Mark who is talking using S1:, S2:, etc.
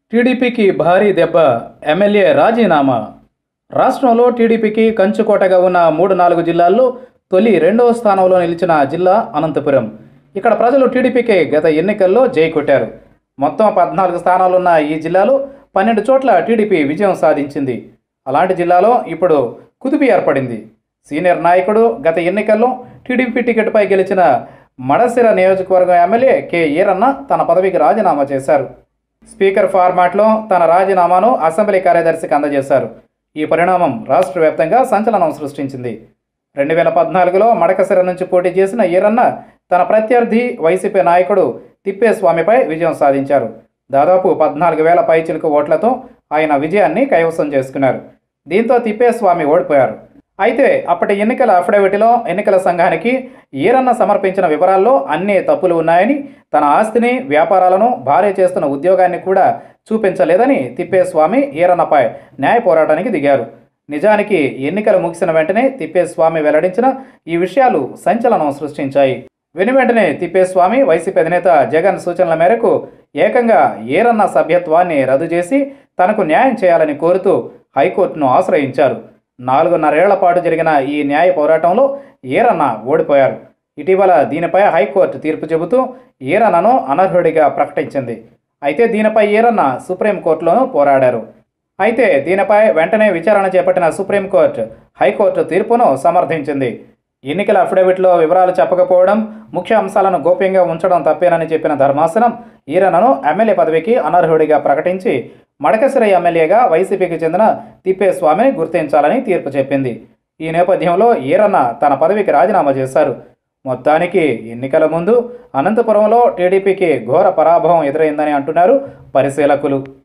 S1: టీడీపీకి భారీ దెబ్బ ఎమ్మెల్యే రాజీనామా రాష్ట్రంలో టీడీపీకి కంచుకోటగా ఉన్న మూడు నాలుగు జిల్లాల్లో తొలి రెండవ స్థానంలో నిలిచిన జిల్లా అనంతపురం ఇక్కడ ప్రజలు టీడీపీకి గత ఎన్నికల్లో జై కొట్టారు మొత్తం పద్నాలుగు స్థానాలున్న ఈ జిల్లాలో పన్నెండు చోట్ల టీడీపీ విజయం సాధించింది అలాంటి జిల్లాలో ఇప్పుడు కుదిపి ఏర్పడింది సీనియర్ నాయకుడు గత ఎన్నికల్లో టీడీపీ టికెట్పై గెలిచిన మడసిర నియోజకవర్గం ఎమ్మెల్యే కె ఈరన్న తన పదవికి రాజీనామా చేశారు స్పీకర్ ఫార్మాట్లో తన రాజీనామాను అసెంబ్లీ కార్యదర్శికి అందజేశారు ఈ పరిణామం రాష్ట్ర వ్యాప్తంగా సంచలనం సృష్టించింది రెండు వేల పద్నాలుగులో మడకసిర నుంచి పోటీ చేసిన ఈరన్న తన ప్రత్యర్థి వైసీపీ నాయకుడు తిప్పేస్వామిపై విజయం సాధించారు దాదాపు పద్నాలుగు వేల పైచిలుకు ఓట్లతో ఆయన విజయాన్ని కైవసం చేసుకున్నారు దీంతో తిప్పేస్వామి ఓడిపోయారు అయితే అప్పటి ఎన్నికల అఫిడవిట్లో ఎన్నికల సంఘానికి ఈరన్న సమర్పించిన వివరాల్లో అన్ని తప్పులు ఉన్నాయని తన ఆస్తిని వ్యాపారాలను భార్య చేస్తున్న ఉద్యోగాన్ని కూడా చూపించలేదని తిప్పేస్వామి ఈరన్నపై న్యాయ పోరాటానికి దిగారు నిజానికి ఎన్నికలు ముగిసిన వెంటనే తిప్పేస్వామి వెల్లడించిన ఈ విషయాలు సంచలనం సృష్టించాయి వెను వెంటనే తిప్పేస్వామి వైసీపీ అధినేత జగన్ సూచనల మేరకు ఏకంగా ఈరన్న సభ్యత్వాన్ని రద్దు చేసి తనకు న్యాయం చేయాలని కోరుతూ హైకోర్టును ఆశ్రయించారు నాలుగున్నరేళ్ల పాటు జరిగిన ఈ న్యాయ పోరాటంలో ఈరన్న ఓడిపోయారు ఇటీవల దీనిపై హైకోర్టు తీర్పు చెబుతూ ఈరన్నను అనర్హుడిగా ప్రకటించింది అయితే దీనిపై ఈరన్న సుప్రీంకోర్టులోనూ పోరాడారు అయితే దీనిపై వెంటనే విచారణ చేపట్టిన సుప్రీంకోర్టు హైకోర్టు తీర్పును సమర్థించింది ఎన్నికల అఫిడవిట్లో వివరాలు చెప్పకపోవడం ముఖ్య అంశాలను గోప్యంగా ఉంచడం తప్పేనని చెప్పిన ధర్మాసనం ఈరన్నను ఎమ్మెల్యే పదవికి అనర్హుడిగా ప్రకటించి మడకసిర ఎమ్మెల్యేగా వైసీపీకి చెందిన తిప్పేస్వామిని గుర్తించాలని తీర్పు చెప్పింది ఈ నేపథ్యంలో ఈరన్న తన పదవికి రాజీనామా చేశారు మొత్తానికి ఎన్నికల ముందు అనంతపురంలో టీడీపీకి ఘోర పరాభవం ఎదురైందని అంటున్నారు పరిశీలకులు